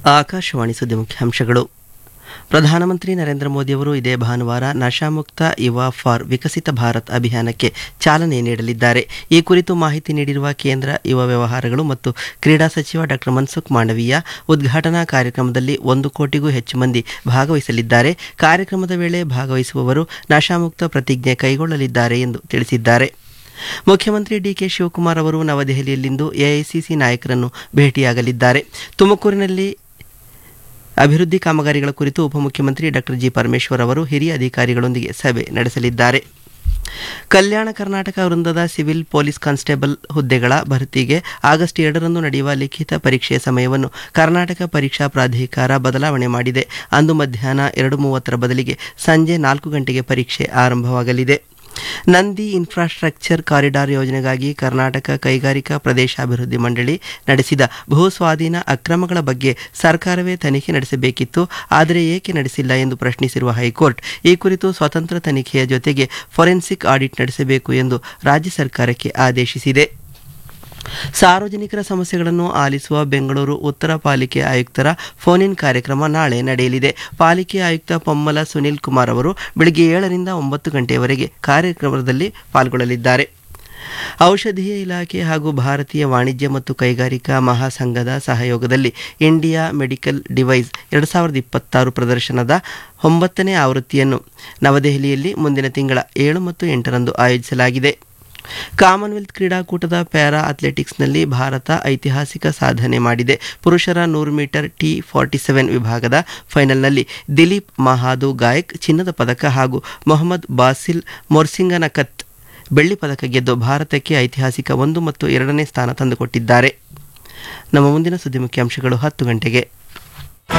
ಆಕಾಶವಾಣಿ ಸುದ್ದಿ ಮುಖ್ಯಾಂಶಗಳು ಪ್ರಧಾನಮಂತ್ರಿ ನರೇಂದ್ರ ಮೋದಿಯವರು ಇದೇ ಭಾನುವಾರ ನಶಾಮುಕ್ತ ಯುವ ಫಾರ್ ವಿಕಸಿತ ಭಾರತ್ ಅಭಿಯಾನಕ್ಕೆ ಚಾಲನೆ ನೀಡಲಿದ್ದಾರೆ ಈ ಕುರಿತು ಮಾಹಿತಿ ನೀಡಿರುವ ಕೇಂದ್ರ ಯುವ ವ್ಯವಹಾರಗಳು ಮತ್ತು ಕ್ರೀಡಾ ಸಚಿವ ಡಾ ಮನ್ಸುಖ್ ಮಾಂಡವೀಯ ಉದ್ಘಾಟನಾ ಕಾರ್ಯಕ್ರಮದಲ್ಲಿ ಒಂದು ಕೋಟಿಗೂ ಹೆಚ್ಚು ಮಂದಿ ಭಾಗವಹಿಸಲಿದ್ದಾರೆ ಕಾರ್ಯಕ್ರಮದ ವೇಳೆ ಭಾಗವಹಿಸುವವರು ನಶಾಮುಕ್ತ ಪ್ರತಿಜ್ಞೆ ಕೈಗೊಳ್ಳಲಿದ್ದಾರೆ ಎಂದು ತಿಳಿಸಿದ್ದಾರೆ ಮುಖ್ಯಮಂತ್ರಿ ಡಿಕೆ ಶಿವಕುಮಾರ್ ಅವರು ನವದೆಹಲಿಯಲ್ಲಿಂದು ಎಐಸಿಸಿ ನಾಯಕರನ್ನು ಭೇಟಿಯಾಗಲಿದ್ದಾರೆ ತುಮಕೂರಿನಲ್ಲಿ ಅಭಿವೃದ್ಧಿ ಕಾಮಗಾರಿಗಳ ಕುರಿತು ಉಪಮುಖ್ಯಮಂತ್ರಿ ಡಾಕ್ಟರ್ ಜಿ ಪರಮೇಶ್ವರ್ ಅವರು ಹಿರಿಯ ಅಧಿಕಾರಿಗಳೊಂದಿಗೆ ಸಭೆ ನಡೆಸಲಿದ್ದಾರೆ ಕಲ್ಯಾಣ ಕರ್ನಾಟಕ ವೃಂದದ ಸಿವಿಲ್ ಪೊಲೀಸ್ ಕಾನ್ಸ್ಟೇಬಲ್ ಹುದ್ದೆಗಳ ಭರ್ತಿಗೆ ಆಗಸ್ಟ್ ಎರಡರಂದು ನಡೆಯುವ ಲಿಖಿತ ಪರೀಕ್ಷೆಯ ಸಮಯವನ್ನು ಕರ್ನಾಟಕ ಪರೀಕ್ಷಾ ಪ್ರಾಧಿಕಾರ ಬದಲಾವಣೆ ಮಾಡಿದೆ ಅಂದು ಮಧ್ಯಾಹ್ನ ಎರಡು ಮೂವತ್ತರ ಬದಲಿಗೆ ಸಂಜೆ ನಾಲ್ಕು ಗಂಟೆಗೆ ಪರೀಕ್ಷೆ ಆರಂಭವಾಗಲಿದೆ ನಂದಿ ಇನ್ಫ್ರಾಸ್ಟ್ರಕ್ಚರ್ ಕಾರಿಡಾರ್ ಯೋಜನೆಗಾಗಿ ಕರ್ನಾಟಕ ಕೈಗಾರಿಕಾ ಪ್ರದೇಶಾಭಿವೃದ್ಧಿ ಮಂಡಳಿ ನಡೆಸಿದ ಭೂ ಸ್ವಾಧೀನ ಅಕ್ರಮಗಳ ಬಗ್ಗೆ ಸರ್ಕಾರವೇ ತನಿಖೆ ನಡೆಸಬೇಕಿತ್ತು ಆದರೆ ಏಕೆ ನಡೆಸಿಲ್ಲ ಎಂದು ಪ್ರಶ್ನಿಸಿರುವ ಹೈಕೋರ್ಟ್ ಈ ಕುರಿತು ಸ್ವತಂತ್ರ ತನಿಖೆಯ ಜೊತೆಗೆ ಫೊರೆನ್ಸಿಕ್ ಆಡಿಟ್ ನಡೆಸಬೇಕು ಎಂದು ರಾಜ್ಯ ಸರ್ಕಾರಕ್ಕೆ ಆದೇಶಿಸಿದೆ ಸಾರ್ವಜನಿಕರ ಸಮಸ್ಯೆಗಳನ್ನು ಆಲಿಸುವ ಬೆಂಗಳೂರು ಉತ್ತರ ಪಾಲಿಕೆ ಆಯುಕ್ತರ ಫೋನ್ ಇನ್ ಕಾರ್ಯಕ್ರಮ ನಾಳೆ ನಡೆಯಲಿದೆ ಪಾಲಿಕೆ ಆಯುಕ್ತ ಪೊಮ್ಮಲ ಸುನಿಲ್ ಕುಮಾರ್ ಅವರು ಬೆಳಗ್ಗೆ ಏಳರಿಂದ ಒಂಬತ್ತು ಗಂಟೆಯವರೆಗೆ ಕಾರ್ಯಕ್ರಮದಲ್ಲಿ ಪಾಲ್ಗೊಳ್ಳಲಿದ್ದಾರೆ ಔಷಧೀಯ ಇಲಾಖೆ ಹಾಗೂ ಭಾರತೀಯ ವಾಣಿಜ್ಯ ಮತ್ತು ಕೈಗಾರಿಕಾ ಮಹಾಸಂಘದ ಸಹಯೋಗದಲ್ಲಿ ಇಂಡಿಯಾ ಮೆಡಿಕಲ್ ಡಿವೈಸ್ ಎರಡು ಸಾವಿರದ ಇಪ್ಪತ್ತಾರು ಪ್ರದರ್ಶನದ ಒಂಬತ್ತನೇ ಆವೃತ್ತಿಯನ್ನು ನವದೆಹಲಿಯಲ್ಲಿ ಮುಂದಿನ ತಿಂಗಳ ಏಳು ಮತ್ತು ಎಂಟರಂದು ಆಯೋಜಿಸಲಾಗಿದೆ ಕಾಮನ್ವೆಲ್ತ್ ಕ್ರೀಡಾಕೂಟದ ಪ್ಯಾರಾ ಅಥ್ಲೆಟಿಕ್ಸ್ನಲ್ಲಿ ಭಾರತ ಐತಿಹಾಸಿಕ ಸಾಧನೆ ಮಾಡಿದೆ ಪುರುಷರ ನೂರು ಮೀಟರ್ ಟಿ ಫಾರ್ಟಿ ಸೆವೆನ್ ವಿಭಾಗದ ಫೈನಲ್ನಲ್ಲಿ ದಿಲೀಪ್ ಮಹಾದು ಗಾಯಕ್ ಚಿನ್ನದ ಪದಕ ಹಾಗೂ ಮೊಹಮ್ಮದ್ ಬಾಸಿಲ್ ಮೊರ್ಸಿಂಗನಕತ್ ಬೆಳ್ಳಿ ಪದಕ ಗೆದ್ದು ಭಾರತಕ್ಕೆ ಐತಿಹಾಸಿಕ ಒಂದು ಮತ್ತು ಎರಡನೇ ಸ್ಥಾನ ತಂದುಕೊಟ್ಟಿದ್ದಾರೆ ನಮ್ಮ ಮುಂದಿನ ಸುದ್ದಿ ಮುಖ್ಯಾಂಶಗಳು ಹತ್ತು ಗಂಟೆಗೆ